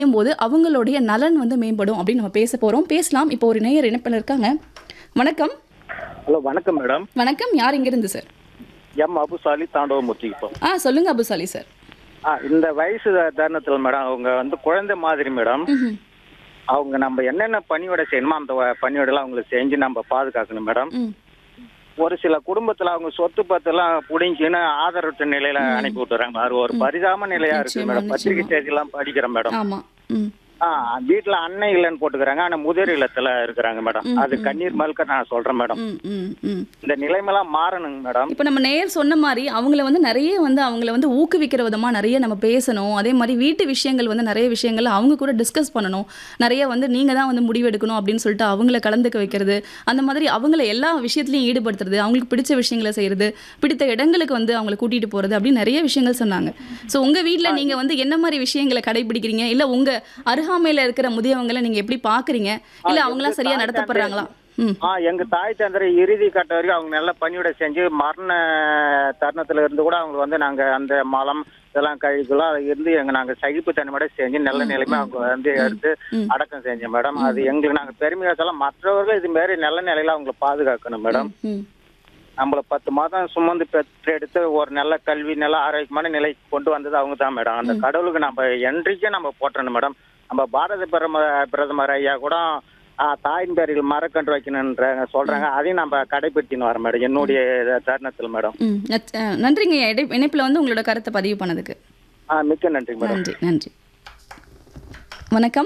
போது அவங்களுடைய நலன் வந்து மேம்படும் அப்படின்னு நம்ம பேச போறோம் பேசலாம் இப்போ ஒரு நேயர் இணைப்பில் இருக்காங்க வணக்கம் ஹலோ வணக்கம் மேடம் வணக்கம் யார் இங்கிருந்து சார் எம் அபுசாலி தாண்டவமூர்த்தி இப்போ ஆ சொல்லுங்க அபுசாலி சார் ஆ இந்த வயசு தருணத்தில் மேடம் அவங்க வந்து குழந்தை மாதிரி மேடம் ம்ஹும். அவங்க நம்ம என்னென்ன பணியோட செய்யணுமோ அந்த வ- பணியோடலாம் அவங்களுக்கு செஞ்சு நம்ம பாதுகாக்கணும் மேடம் ம் ஒரு சில குடும்பத்துல அவங்க சொத்து பத்தெல்லாம் புடிங்கின்னு ஆதரவற்ற நிலையில அனுப்பி விட்டுறாங்க அது ஒரு பரிதாப நிலையா இருக்கு நிச்சயமா, மேடம் பத்திரிகை நிச்சயமா. செய்தியெல்லாம் படிக்கிறேன் மேடம் ஆமா ம் ஆ வீட்டுல அண்ணன் இல்லைன்னு போட்டுக்கிறாங்க ஆனா முதிர் இல்லத்துல இருக்கிறாங்க மேடம் அது கண்ணீர் மல்க நான் சொல்றேன் மேடம் ம் ம் ம் இந்த நிலைமைலாம் மாறணுங்க மேடம் இப்போ நம்ம நேயர் சொன்ன மாதிரி அவங்கள வந்து நிறைய வந்து அவங்கள வந்து ஊக்குவிக்கிற விதமா நிறைய நம்ம பேசணும் அதே மாதிரி வீட்டு விஷயங்கள் வந்து நிறைய விஷயங்கள் அவங்க கூட டிஸ்கஸ் பண்ணணும் நிறைய வந்து நீங்க தான் வந்து முடிவெடுக்கணும் அப்படின்னு சொல்லிட்டு அவங்கள கலந்துக்க வைக்கிறது அந்த மாதிரி அவங்கள எல்லா விஷயத்துலையும் ஈடுபடுத்துறது அவங்களுக்கு பிடிச்ச விஷயங்களை செய்யறது பிடித்த இடங்களுக்கு வந்து அவங்கள கூட்டிட்டு போறது அப்படின்னு நிறைய விஷயங்கள் சொன்னாங்க ஸோ உங்க வீட்ல நீங்க வந்து என்ன மாதிரி விஷயங்களை கடைபிடிக்கிறீங்க இல்ல உங்க அருகாமையில இருக்கிற முதியவங்களை நீங்க எப்படி பாக்குறீங்க இல்ல அவங்களாம் சரியா நடத்தப்படுறாங்களா ம் ஆ எங்க தாய் தந்திர இறுதி கட்ட வரைக்கும் அவங்க நல்ல பணியோட செஞ்சு மரண தருணத்துல இருந்து கூட அவங்க வந்து நாங்க அந்த மலம் இதெல்லாம் கழிக்கலாம் அது இருந்து எங்க நாங்க சகிப்பு தன்மையோட செஞ்சு நல்ல நிலைமை அவங்க வந்து எடுத்து அடக்கம் செஞ்சோம் மேடம் அது எங்களுக்கு நாங்க பெருமையா சொல்ல மற்றவர்கள் இது மாதிரி நல்ல நிலையில அவங்களை பாதுகாக்கணும் மேடம் ம் நம்மள பத்து மாதம் சுமந்து பெற்று எடுத்து ஒரு நல்ல கல்வி நல்ல ஆரோக்கியமான நிலைக்கு கொண்டு வந்தது அவங்க தான் மேடம் அந்த கடவுளுக்கு நம்ம என்றைக்கும் நம்ம போட்டணும் மேடம் நம்ம பாரத பிரதம பிரதமர் ஐயா கூட ஆ, தாயின் பேரில் மரக்கன்று வைக்கணுன்ற சொல்றாங்க அதையும் நம்ம கடைபிடிச்சின்னு வரோம் மேடம் என்னுடைய தருணத்தில் மேடம் ம் நச்- அஹ் நன்றிங்க இடை இணைப்பில் வந்து உங்களோட கருத்தை பதிவு பண்ணதுக்கு ஆ மிக்க நன்றி மேடம் நன்றி நன்றி வணக்கம்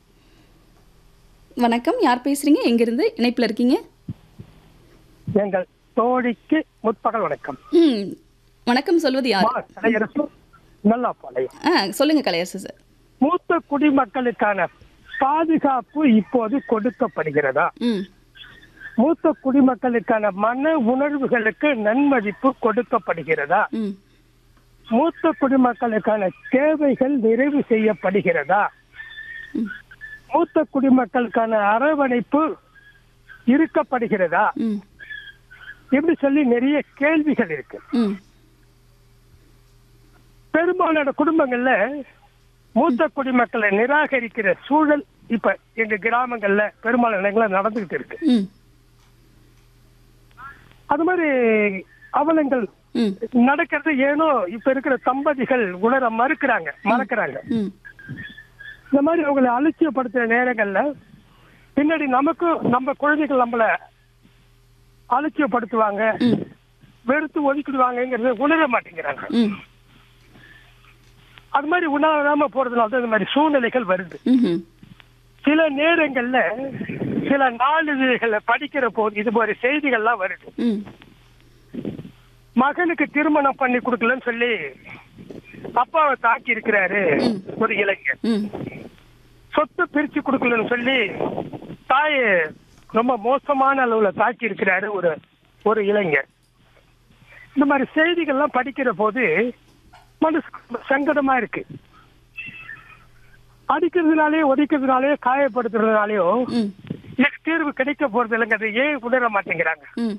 வணக்கம் யார் பேசுறீங்க எங்கிருந்து இணைப்பில் இருக்கீங்க எங்கள் தோழிக்கு முற்பகல் வணக்கம் ம் வணக்கம் சொல்வது யார் மா கலையரசு நல்லா பாளையம் ஆ சொல்லுங்க கலையரசு சார் மூத்த குடிமக்களுக்கான பாதுகாப்பு இப்போது கொடுக்கப்படுகிறதா ம் மூத்த குடிமக்களுக்கான மன உணர்வுகளுக்கு நன்மதிப்பு கொடுக்கப்படுகிறதா ம் மூத்த குடிமக்களுக்கான தேவைகள் நிறைவு செய்யப்படுகிறதா மூத்த குடிமக்களுக்கான அரவணைப்பு இருக்கப்படுகிறதா ம் இப்படி சொல்லி நிறைய கேள்விகள் இருக்கு ம் பெரும்பாலான குடும்பங்கள்ல மூத்த குடிமக்களை நிராகரிக்கிற சூழல் இப்ப எங்க கிராமங்கள்ல பெரும்பாலான இடங்கள்ல நடந்துகிட்டு இருக்கு ம் அது மாதிரி அவலங்கள் ம் நடக்கிறது ஏனோ இப்ப இருக்கிற தம்பதிகள் உணர மறுக்கிறாங்க மறக்கிறாங்க ம் இந்த மாதிரி அவங்களை அலட்சியப்படுத்துற நேரங்கள்ல பின்னாடி நமக்கும் நம்ம குழந்தைகள் நம்மள அலட்சியப்படுத்துவாங்க வெறுத்து ஒதுக்கிடுவாங்கங்கிறத உணர மாட்டேங்கிறாங்க ம் அது மாதிரி உணராம போறதுனால தான் இந்த மாதிரி சூழ்நிலைகள் வருது ம்ஹும். சில நேரங்கள்ல சில நாளிதழ்களை படிக்கிற போது இது மாதிரி செய்திகள்லாம் வருது ம் மகனுக்கு திருமணம் பண்ணி கொடுக்கலன்னு சொல்லி அப்பாவை தாக்கி இருக்கிறாரு ஒரு இளைஞர் ம் சொத்து பிரிச்சு கொடுக்கலன்னு சொல்லி தாயை ரொம்ப மோசமான அளவுல தாக்கி இருக்கிறாரு ஒரு ஒரு இளைஞர் இந்த மாதிரி செய்திகள்லாம் படிக்கிற போது மனசு சங்கடமா இருக்கு அடிக்கிறதுனாலே ஒடிக்கிறதுனாலே காயப்படுத்துறதுனாலயோ ம் இதுக்கு தீர்வு கிடைக்க போறது இல்லைங்கிறத ஏன் உணர மாட்டேங்கிறாங்க ம்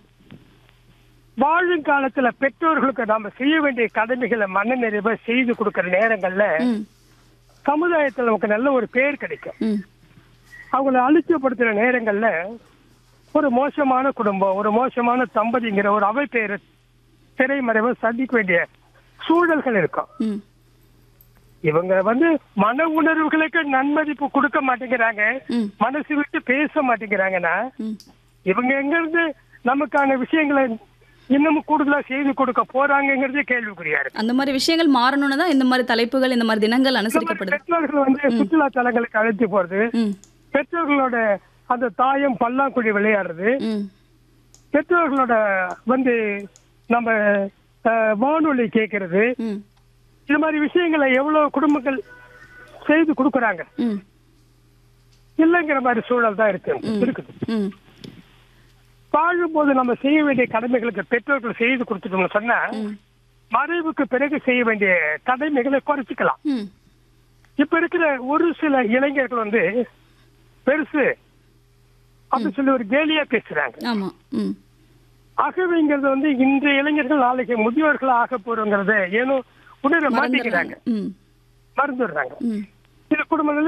வாழும் காலத்துல பெற்றோர்களுக்கு நாம செய்ய வேண்டிய கடமைகளை மன நிறைவை செய்து கொடுக்கிற நேரங்கள்ல ம் சமுதாயத்துல நமக்கு நல்ல ஒரு பேர் கிடைக்கும் ம் அவங்கள அலட்சியப்படுத்துற நேரங்கள்ல ஒரு மோசமான குடும்பம் ஒரு மோசமான தம்பதிங்கிற ஒரு அவை பேரு திரைமறைவை சந்திக்க வேண்டிய சூழல்கள் இருக்கும் ம் இவங்க வந்து மன உணர்வுகளுக்கு நன்மதிப்பு கொடுக்க மாட்டேங்கிறாங்க ம் மனசு விட்டு பேச மாட்டேங்கிறாங்கன்னா ம் இவங்க எங்க இருந்து நமக்கான விஷயங்களை இன்னமும் கூடுதலா செய்து கொடுக்க போறாங்கங்கிறதே கேள்விக்குறியா இருக்கு அந்த மாதிரி விஷயங்கள் மாறணும்னு தான் இந்த மாதிரி தலைப்புகள் இந்த மாதிரி தினங்கள் இந்த மாதிரி அனுசரிக்கப்படுது பெற்றோர்கள் வந்து சுற்றுலா தலங்களுக்கு அழைத்து போறது ம் பெற்றோர்களோட அந்த தாயம் பல்லாங்குழி விளையாடுறது ம் பெற்றோர்களோட வந்து நம்ம அஹ், வானொலி கேட்கறது ம் இது மாதிரி விஷயங்களை எவ்வளவு குடும்பங்கள் செய்து கொடுக்கறாங்க ம் இல்லைங்கிற மாதிரி சூழல் தான் இருக்கு இருக்குது ம் வாழும்போது நம்ம செய்ய வேண்டிய கடமைகளுக்கு பெற்றோர்கள் செய்து கொடுத்துட்டோம்னு சொன்னா ம் மறைவுக்கு பிறகு செய்ய வேண்டிய கடமைகளை குறைச்சிக்கலாம் ம் இப்ப இருக்கிற ஒரு சில இளைஞர்கள் வந்து பெருசு அப்படி சொல்லி ஒரு கேலியா பேசுறாங்க ஆமாம் ம் அகவைங்கிறது வந்து இன்றைய இளைஞர்கள் நாளைக்கு முதியோர்கள் ஆக போறோங்கிறத ஏனோ உணர மாட்டேங்கிறாங்க ம் மறந்துடுறாங்க ம் இது குடும்பங்கள்